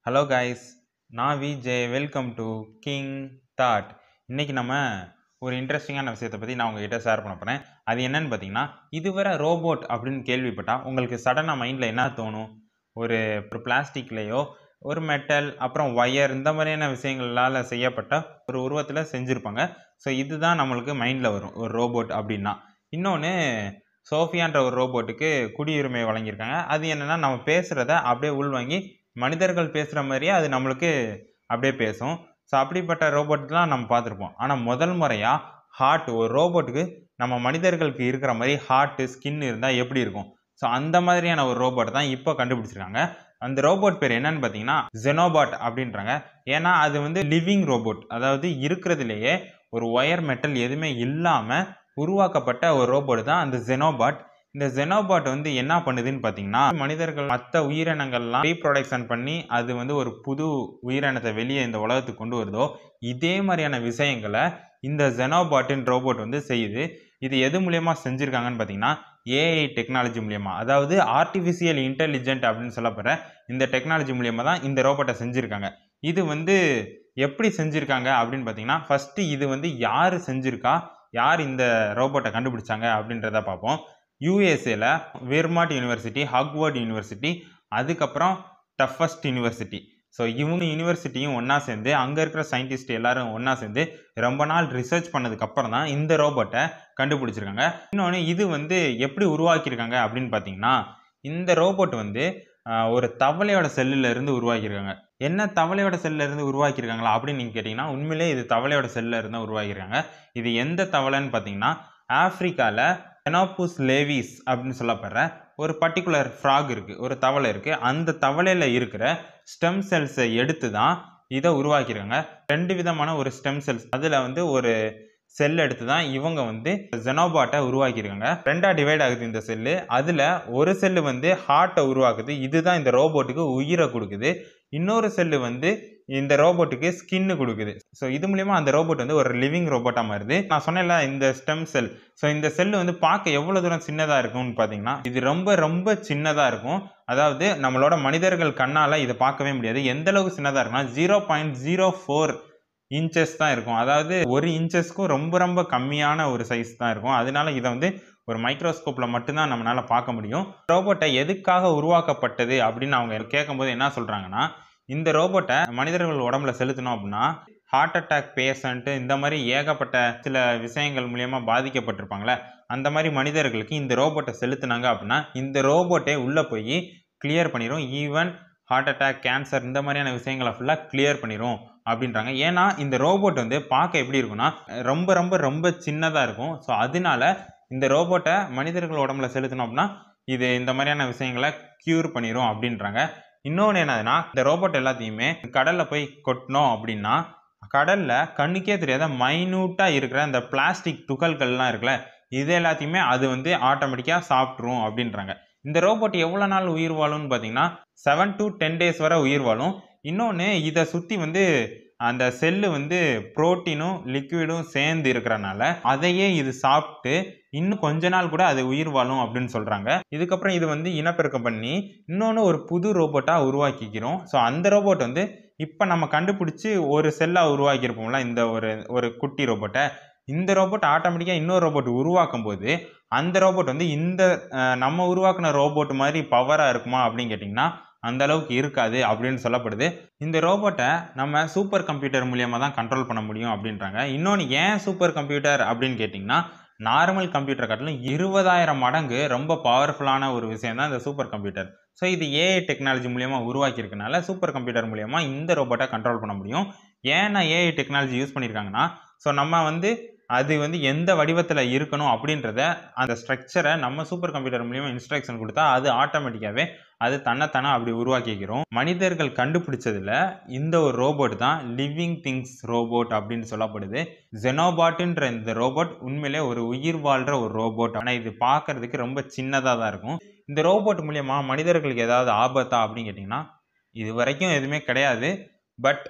hello guys நான் VJ welcome to King Thought இன்னைக்கு நம்ம ஒரு இன்ட்ரெஸ்டிங்கான விஷயத்தை பற்றி நான் உங்ககிட்ட ஷேர் பண்ண போகிறேன் அது என்னன்னு பார்த்தீங்கன்னா இதுவரை ரோபோட் அப்படின்னு கேள்விப்பட்டால் உங்களுக்கு சடனாக மைண்டில் என்ன தோணும் ஒரு ஒரு பிளாஸ்டிக்லேயோ ஒரு மெட்டல் அப்புறம் ஒயர் இந்த மாதிரியான விஷயங்களால் செய்யப்பட்ட ஒரு உருவத்தில் செஞ்சுருப்பாங்க ஸோ இதுதான் நம்மளுக்கு மைண்டில் வரும் ஒரு ரோபோட் அப்படின்னா இன்னொன்று சோஃபியான்ற ஒரு ரோபோட்டுக்கு குடியுரிமை வழங்கியிருக்காங்க அது என்னென்னா நம்ம பேசுகிறத அப்படியே உள்வாங்கி மனிதர்கள் பேசுகிற மாதிரியே அது நம்மளுக்கு அப்படியே பேசும் ஸோ அப்படிப்பட்ட ரோபோட்லாம் நம்ம பார்த்துருப்போம் ஆனால் முதல் முறையாக ஹார்ட் ஒரு ரோபோட்டுக்கு நம்ம மனிதர்களுக்கு இருக்கிற மாதிரி ஹார்ட்டு ஸ்கின் இருந்தால் எப்படி இருக்கும் ஸோ அந்த மாதிரியான ஒரு ரோபோட் தான் இப்போ கண்டுபிடிச்சிருக்காங்க அந்த ரோபோட் பேர் என்னன்னு பார்த்தீங்கன்னா ஜெனோபாட் அப்படின்றாங்க ஏன்னா அது வந்து லிவிங் ரோபோட் அதாவது இருக்கிறதுலையே ஒரு ஒயர் மெட்டல் எதுவுமே இல்லாமல் உருவாக்கப்பட்ட ஒரு ரோபோட் தான் அந்த ஜெனோபாட் இந்த ஜெனோபாட் வந்து என்ன பண்ணுதுன்னு பார்த்தீங்கன்னா மனிதர்கள் மற்ற உயிரினங்கள்லாம் ரீப்ரொடக்ஷன் பண்ணி அது வந்து ஒரு புது உயிரினத்தை வெளியே இந்த உலகத்துக்கு கொண்டு வருதோ இதே மாதிரியான விஷயங்களை இந்த ஜெனோபாட்டின் ரோபோட் வந்து செய்யுது இது எது மூலியமாக செஞ்சுருக்காங்கன்னு பார்த்தீங்கன்னா ஏஐ டெக்னாலஜி மூலியமாக அதாவது ஆர்டிஃபிஷியல் இன்டெலிஜென்ட் அப்படின்னு சொல்லப்படுற இந்த டெக்னாலஜி மூலியமாக தான் இந்த ரோபோட்டை செஞ்சுருக்காங்க இது வந்து எப்படி செஞ்சுருக்காங்க அப்படின்னு பார்த்தீங்கன்னா ஃபஸ்ட்டு இது வந்து யார் செஞ்சுருக்கா யார் இந்த ரோபோட்டை கண்டுபிடிச்சாங்க அப்படின்றத பார்ப்போம் யூஎஸ்ஏல வெர்மாட் யூனிவர்சிட்டி ஹாக்வர்ட் யூனிவர்சிட்டி அதுக்கப்புறம் டஃபஸ்ட் யூனிவர்சிட்டி ஸோ இவங்க யூனிவர்சிட்டியும் ஒன்றா சேர்ந்து அங்கே இருக்கிற சயின்டிஸ்ட் எல்லாரும் ஒன்றா சேர்ந்து ரொம்ப நாள் ரிசர்ச் பண்ணதுக்கப்புறம் தான் இந்த ரோபோட்டை கண்டுபிடிச்சிருக்காங்க இன்னொன்று இது வந்து எப்படி உருவாக்கியிருக்காங்க அப்படின்னு பார்த்தீங்கன்னா இந்த ரோபோட் வந்து ஆஹ், ஒரு தவளையோட செல்லுல இருந்து உருவாக்கியிருக்காங்க என்ன தவளையோட செல்ல இருந்து உருவாக்கியிருக்காங்களா அப்படின்னு நீங்கள் கேட்டிங்கன்னா உண்மையிலே இது தவளையோட செல்ல இருந்து தான் உருவாக்கியிருக்காங்க இது எந்த தவளைன்னு பார்த்தீங்கன்னா ஆப்பிரிக்காவில் எனாபூஸ் லேவிஸ் அப்படின்னு சொல்லப்படுற ஒரு பர்டிகுலர் ஃப்ராக் இருக்குது ஒரு தவளை இருக்குது அந்த தவளையில் இருக்கிற ஸ்டெம் செல்ஸை எடுத்து தான் இதை உருவாக்கியிருக்காங்க ரெண்டு விதமான ஒரு ஸ்டெம் செல்ஸ் அதில் வந்து ஒரு செல் எடுத்து தான் இவங்க வந்து ஜெனோபாட்டை உருவாக்கியிருக்காங்க ரெண்டாக டிவைட் ஆகுது இந்த செல்லு அதில் ஒரு செல்லு வந்து ஹார்ட்டை உருவாக்குது இதுதான் இந்த ரோபோட்டுக்கு உயிரை கொடுக்குது இன்னொரு செல்லு வந்து இந்த ரோபோட்டுக்கு ஸ்கின்னு கொடுக்குது ஸோ இது மூலியமா அந்த ரோபோட் வந்து ஒரு லிவிங் ரோபோட்டாக மாறுது நான் சொன்னேன்ல இந்த ஸ்டெம் செல் ஸோ இந்த செல் வந்து பார்க்க எவ்வளோ தூரம் சின்னதாக இருக்கும்னு பார்த்தீங்கன்னா இது ரொம்ப ரொம்ப சின்னதாக இருக்கும் அதாவது நம்மளோட மனிதர்கள் கண்ணால் இதை பார்க்கவே முடியாது எந்த அளவுக்கு சின்னதாக இருக்குன்னா zero point zero four inches தான் இருக்கும் அதாவது ஒரு இன்ச்சஸ்க்கும் ரொம்ப ரொம்ப கம்மியான ஒரு சைஸ் தான் இருக்கும் அதனால இதை வந்து ஒரு மைக்ரோஸ்கோப்பில் மட்டும்தான் நம்மளால் பார்க்க முடியும் ரோபோட்டை எதுக்காக உருவாக்கப்பட்டது அப்படின்னு அவங்க கேட்கும்போது என்ன சொல்கிறாங்கன்னா இந்த ரோபோட்டை மனிதர்கள் உடம்புல செலுத்தணும் அப்படின்னா ஹார்ட் அட்டாக் பேஷண்ட்டு இந்த மாதிரி ஏகப்பட்ட சில விஷயங்கள் மூலியமாக பாதிக்கப்பட்டிருப்பாங்களே அந்த மாதிரி மனிதர்களுக்கு இந்த ரோபோட்டை செலுத்துனாங்க அப்படின்னா இந்த ரோபோட்டே உள்ளே போய் கிளியர் பண்ணிடும் ஈவன் ஹார்ட் அட்டாக் கேன்சர் இந்த மாதிரியான விஷயங்களை ஃபுல்லாக கிளியர் பண்ணிடும் அப்படின்றாங்க ஏன்னா இந்த ரோபோட் வந்து பார்க்க எப்படி இருக்கும்னா ரொம்ப ரொம்ப ரொம்ப சின்னதாக இருக்கும் ஸோ அதனால இந்த ரோபோட்டை மனிதர்கள் உடம்புல செலுத்தணும் அப்படின்னா இது இந்த மாதிரியான விஷயங்களை க்யூர் பண்ணிடும் அப்படின்றாங்க இன்னொன்று என்னதுன்னா இந்த ரோபோட் எல்லாத்தையுமே கடலில் போய் கொட்டினோம் அப்படின்னா கடலில் கண்ணுக்கே தெரியாத மைன்யூட்டாக இருக்கிற இந்த பிளாஸ்டிக் துகள்கள்லாம் இருக்குல்ல இது எல்லாத்தையுமே அது வந்து ஆட்டோமேட்டிக்காக சாப்பிட்ரும் அப்படின்றாங்க இந்த ரோபோட் எவ்வளோ நாள் உயிர் வாழும்னு பார்த்தீங்கன்னா செவன் டு டென் டேஸ் வரை உயிர் வாழும் இன்னொன்று இதை சுற்றி வந்து அந்த செல்லு வந்து புரோட்டீனும் லிக்விடும் சேர்ந்து இருக்கிறனால அதையே இது சாப்பிட்டு இன்னும் கொஞ்ச நாள் கூட அது உயிர் வாழும் அப்படின்னு சொல்கிறாங்க இதுக்கப்புறம் இது வந்து இனப்பெருக்கம் பண்ணி இன்னொன்று ஒரு புது ரோபோட்டாக உருவாக்கிக்கிறோம் ஸோ அந்த ரோபோட் வந்து இப்போ நம்ம கண்டுபிடிச்சி ஒரு செல்லாக உருவாக்கியிருப்போம்ல இந்த ஒரு ஒரு குட்டி ரோபோட்டை இந்த ரோபோட் ஆட்டோமேட்டிக்காக இன்னொரு ரோபோட் உருவாக்கும் போது அந்த ரோபோட் வந்து இந்த அஹ், நம்ம உருவாக்குன ரோபோட் மாதிரி பவராக இருக்குமா அப்படின்னு கேட்டிங்கன்னா அந்த அளவுக்கு இருக்காது அப்படின்னு சொல்லப்படுது இந்த ரோபோட்டை நம்ம சூப்பர் கம்ப்யூட்டர் மூலியமாக தான் கண்ட்ரோல் பண்ண முடியும் அப்படின்றாங்க இன்னொன்று ஏன் சூப்பர் கம்ப்யூட்டர் அப்படின்னு கேட்டிங்கன்னா நார்மல் கம்ப்யூட்டர் காட்டிலும் இருபதாயிரம் மடங்கு ரொம்ப பவர்ஃபுல்லான ஒரு விஷயம் தான் இந்த சூப்பர் கம்ப்யூட்டர் ஸோ இது ஏஐ டெக்னாலஜி மூலியமாக உருவாக்கியிருக்கனால சூப்பர் கம்ப்யூட்டர் மூலியமாக இந்த ரோபோட்டை கண்ட்ரோல் பண்ண முடியும் ஏன் நான் ஏஐ டெக்னாலஜி யூஸ் பண்ணியிருக்காங்கன்னா ஸோ நம்ம வந்து அது வந்து எந்த வடிவத்தில் இருக்கணும் அப்படின்றத அந்த ஸ்ட்ரக்சரை நம்ம சூப்பர் கம்ப்யூட்டர் மூலியமாக இன்ஸ்ட்ரக்ஷன் கொடுத்தா அது ஆட்டோமேட்டிக்காகவே அது தன்னைத்தானே அப்படி உருவாக்கிக்கிறோம் மனிதர்கள் கண்டுபிடிச்சதுல இந்த ஒரு ரோபோட் தான் லிவிங் திங்ஸ் ரோபோட் அப்படின்னு சொல்லப்படுது ஜெனோபாட்டுன்ற இந்த ரோபோட் உண்மையிலே ஒரு உயிர் வாழ்கிற ஒரு ரோபோட் ஆனால் இது பார்க்கறதுக்கு ரொம்ப சின்னதாக தான் இருக்கும் இந்த ரோபோட் மூலியமா மனிதர்களுக்கு ஏதாவது ஆபத்தா அப்படின்னு கேட்டிங்கன்னா இது வரைக்கும் எதுவுமே கிடையாது பட்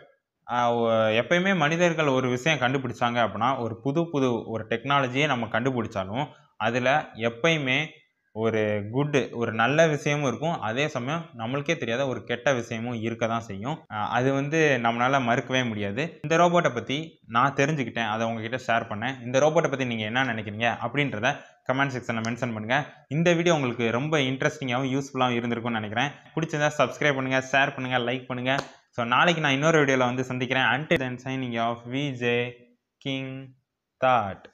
எப்பயுமே மனிதர்கள் ஒரு விஷயம் கண்டுபிடிச்சாங்க அப்படின்னா ஒரு புது புது ஒரு டெக்னாலஜியை நம்ம கண்டுபிடிச்சாலும் அதில் எப்பயுமே ஒரு குட் ஒரு நல்ல விஷயமும் இருக்கும் அதே சமயம் நம்மளுக்கே தெரியாத ஒரு கெட்ட விஷயமும் இருக்க தான் செய்யும் அஹ் அது வந்து நம்மளால் மறுக்கவே முடியாது இந்த ரோபோட்டை பற்றி நான் தெரிஞ்சுக்கிட்டேன் அதை உங்ககிட்ட ஷேர் பண்ணேன் இந்த ரோபோட்டை பற்றி நீங்கள் என்ன நினைக்கிறீங்க அப்படின்றத கமெண்ட் செக்ஷனில் மென்ஷன் பண்ணுங்கள் இந்த வீடியோ உங்களுக்கு ரொம்ப இன்ட்ரெஸ்டிங்காகவும் யூஸ்ஃபுல்லாகவும் இருந்திருக்கும்னு நினைக்கிறேன் பிடிச்சிருந்தா சப்ஸ்கிரைப் பண்ணுங்கள் ஷேர் பண்ணுங்கள் லைக் பண்ணுங்கள் ஸோ நாளைக்கு நான் இன்னொரு வீடியோவில் வந்து சந்திக்கிறேன் and then signing off VJ King thought